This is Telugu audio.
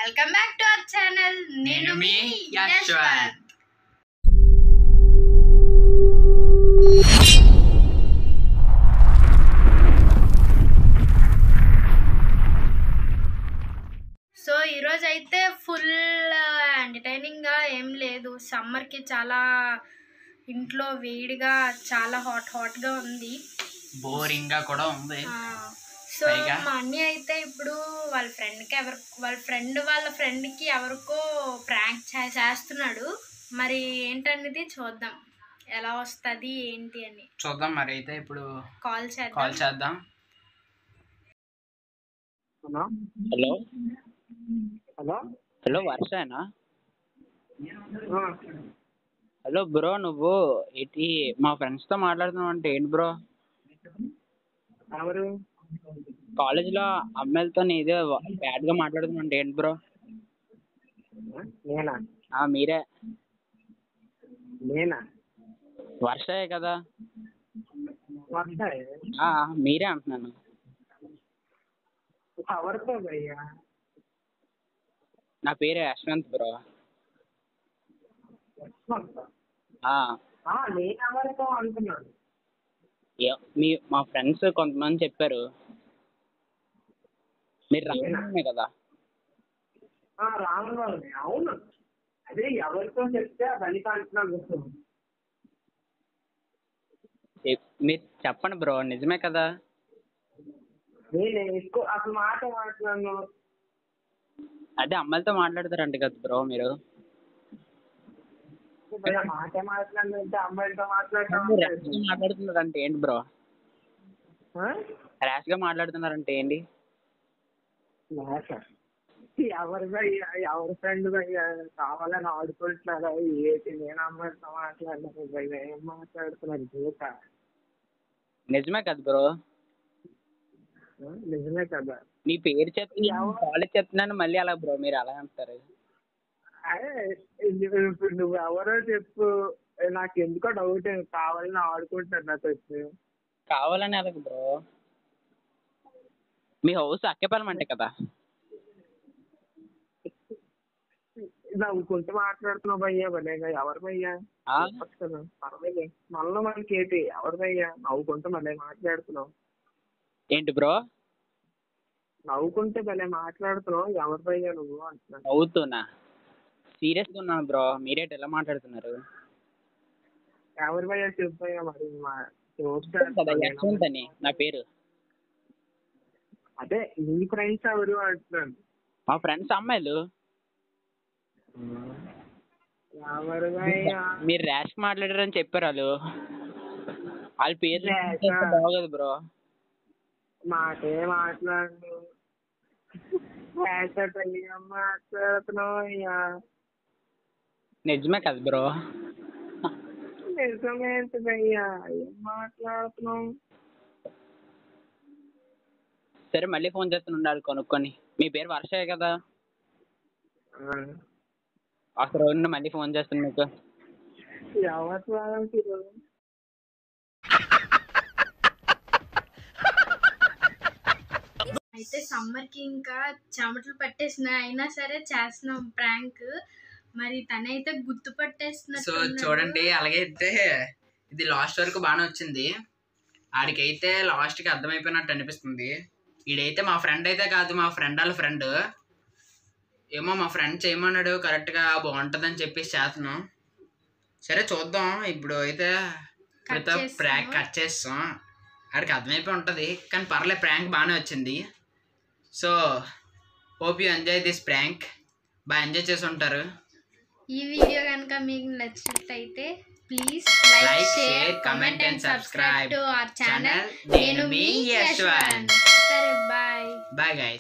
Welcome back to our channel నేను మీ యశ్వంత్ సో ఈరోజు అయితే ఫుల్ ఎంటర్టైనింగ్ గా ఏం లేదు సమ్మర్ కి చాలా ఇంట్లో వేడిగా చాలా హాట్ హాట్ గా ఉంది బోరింగ్ గా కూడా ఉంది ఆ, సో పైగా? మా అన్నయ్య అయితే ఇప్పుడు వాళ్ళ ఫ్రెండ్కి ఎవరు వాళ్ళ ఫ్రెండ్ వాళ్ళ ఫ్రెండ్కి ఎవరికో ప్రాంక్ చేస్తున్నాడు మరి ఏంటనేది చూద్దాం ఎలా వస్తుంది ఏంటి అని చూద్దాం మరి అయితే ఇప్పుడు కాల్ చేద్దాం కాల్ చేద్దాం హలో హలో హలో హలో వర్షనా ఆ, హలో బ్రో నువ్వు ఇటు మా ఫ్రెండ్స్తో మాట్లాడుతున్నావు అంటే ఏంటి బ్రో ఎవరు కాలేజీలో అమ్మాయిలతో ఇదే బ్యాడ్గా మాట్లాడుతున్నావు అంటే ఏంటి బ్రో నేనా ఆ, మీరే నేనా వర్షయే కదా వస్తాయి ఆ, మీరే అంటున్నాను ఎవరితో భయ్యా నా పేరు యశ్వంత్ బ్రో ఆ, ఆ, నేను ఎవరితో అంటున్నాను ఏ- మీ మా ఫ్రెండ్స్ కొంతమంది చెప్పారు మీరు రామే కదా ఆ, రాను వాళ్ళని అవును అదే ఎవరితో చెప్తే అది అంటున్నాను చెప్- మీరు చెప్పండి బ్రో నిజమే కదా నేను ఎక్కువ అసలు మాట మాట్లాడను అదే అమ్మాయిలతో మాట్లాడతారంట కదా బ్రో మీరు భయ్యా మాట మాట్లాడినంటే అమ్మాయిలతో మాట్లాడటం మీరు ర్యాష్గా మాట్లాడుతున్నారంటే ఏంటి బ్రో ఆ? ర్యాష్గా మాట్లాడుతున్నారంటే ఏంటి మాట. ఎవరి భయ్యా ఎవరి ఫ్రెండ్ భయ్యా కావాలని ఆడుకుంటున్నారా ఏంటి నేను అమ్మాయిలతో మాట్లాడలేదు భయ్యా ఏం మాట్లాడుతున్నారు జోక నిజమే కదా బ్రో నిజమే కదా మీ పేరు చెప్తున్నాను కాలేజ్ చెప్తున్నాను మళ్ళీ అలా బ్రో మీరు అలా అంటారు అదే ఇది- ఇప్పుడు నువ్వు ఎవరో చెప్పు నాకు ఎందుకో డౌట్ కావాలని ఆడుకుంటున్నారు నాతో వచ్చి కావాలని అలాగ బ్రో మీ హౌస్ అక్కేపాలెం అంటే కదా నవ్వుకుంటూ మాట్లాడుతున్నావు భయ్యా భలేగా ఎవరు భయ్యా ఆ? చెప్పొచ్చు కదా పర్వాలేదు మనలో మనకి ఏంటి ఎవరు భయ్యా నవ్వుకుంటూ భలే మాట్లాడుతున్నావు ఏంటి బ్రో నవ్వుకుంటే భలే మాట్లాడుతున్నావు ఎవరు భయ్యా నువ్వు అంటున్నాను అవుతున్నా సీరియస్గా ఉన్నాను బ్రో మీరేంటి ఎలా మాట్లాడుతున్నారు ఎవరు భయ్యా చెప్పు భయ్యా మరి మా జోక్స్ కదా యశ్వంత్ అని నా పేరు అదే నీ ఫ్రెండ్స్ ఎవరు అంటున్నాను మా ఫ్రెండ్స్ అమ్మాయిలు ఎవరు భయ్యా మీరు ర్యాష్ మాట్లాడారని చెప్పారు వాళ్ళు వాళ్ళ పేరు Rash ఆ? బాగోదు బ్రో మాటే మాట్లాడు భయ్యా మాట్లాడుతున్నావు అయ్యా నిజమే కదా బ్రో నిజమేంటి భయ్యా ఏం మాట్లాడుతున్నావు సరే మళ్ళీ ఫోన్ చేస్తాను ఉండాలి కొనుక్కొని మీ పేరు వర్షే కదా ఆ, ఒక రోజు నుండి మళ్ళీ ఫోన్ చేస్తాను మీకు ఎవరి ద్వారా తిరుగు? అయితే సమ్మర్ కి ఇంకా చెమటలు పట్టేసిన అయినా సరే చేస్తున్నాం ప్రాంక్ మరి తనైతే గుర్తు సో పట్టేస్తున్నట్టు చూడండి అలాగే అయితే ఇది లాస్ట్ వరకు బాగానే వచ్చింది ఆడికైతే లాస్ట్ కి అర్థమైపోయినట్టు అనిపిస్తుంది ఈడైతే మా ఫ్రెండ్ అయితే కాదు మా ఫ్రెండ్ వాళ్ళ ఫ్రెండ్ ఏమో మా ఫ్రెండ్ చేయమన్నాడు కరెక్ట్గా బాగుంటుందని చెప్పేసి చేస్తున్నాం సరే చూద్దాం ఇప్పుడు అయితే Cut చేస్తాము. ప్రాంక్ కట్ చేస్తాం ఆడికి అర్థమైపోయి ఉంటుంది కానీ పర్లేదు ప్రాంక్ బాగానే వచ్చింది so hope you enjoy this prank బాగా ఎంజాయ్ చేసి ఉంటారు ఈ వీడియో కనుక మీకు నచ్చినట్లయితే please Like, like share, share comment comment and and subscribe subscribe to our channel channel. నేను మీ నేను మీ యశ్వంత్ యశ్వంత్. సరే బాయ్ బాయ్ గైస్